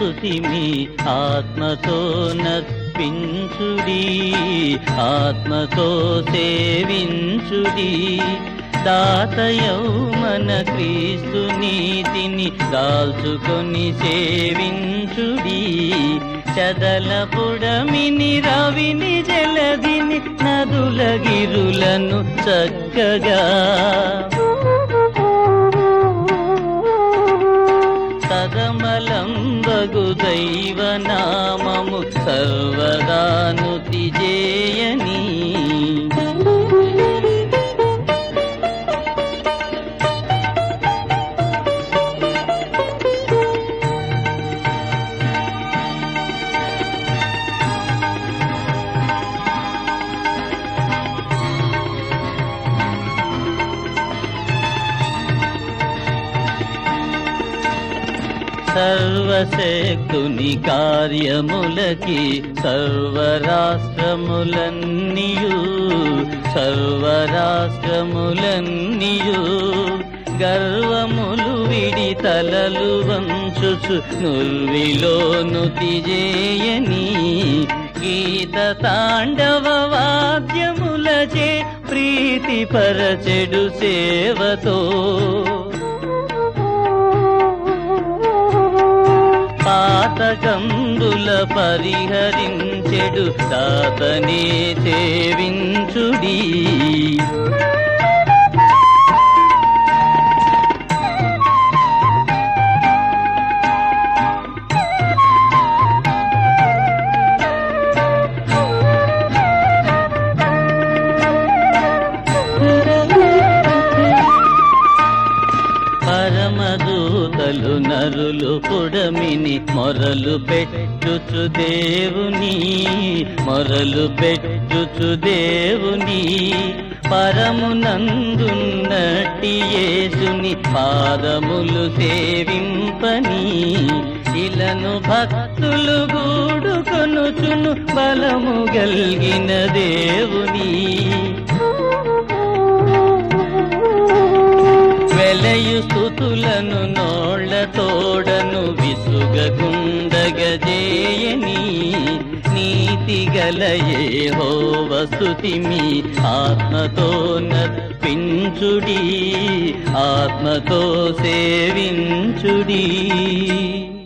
స్తుతిమి ఆత్మతో నర్పించుడి ఆత్మతో సేవించుడి దాతయౌ మన క్రీస్తు నీతిని దాల్చుకొని సేవించుడి చదల పుడమిని రవిని జలదిని నదుల గిరులను చక్కగా సదమలంబగు దైవనామము సర్వదానుతి చేయని సర్వశక్తుని కార్యములకి సర్వరాష్ట్రములన్నీయు సర్వరాష్ట్రములన్నీయు గర్వములు విడి తలలు వంచుచు నుర్విలోను తిజేయని గీత తాండవ వాద్యములచే ప్రీతి పరచెడు సేవతో పాతకంబుల పరిహరించెడు దాతనే సేవించుడి పరమదూతలు నరులు పుడమిని మొరలు పెట్టుచు దేవుని మొరలు పెట్టుచు దేవుని పరమునందున్నట్టి యేసుని పాదములు సేవింపని ఇలను భక్తులు గూడుకొనుచును బలము గల్గిన దేవుని వెలయు స్థుతులను నోళ్ల తోడను విసుగగుండగజేయని నీతి గలయే హోవ స్థుతిమి ఆత్మతో నర్పించుడి ఆత్మతో సేవించుడి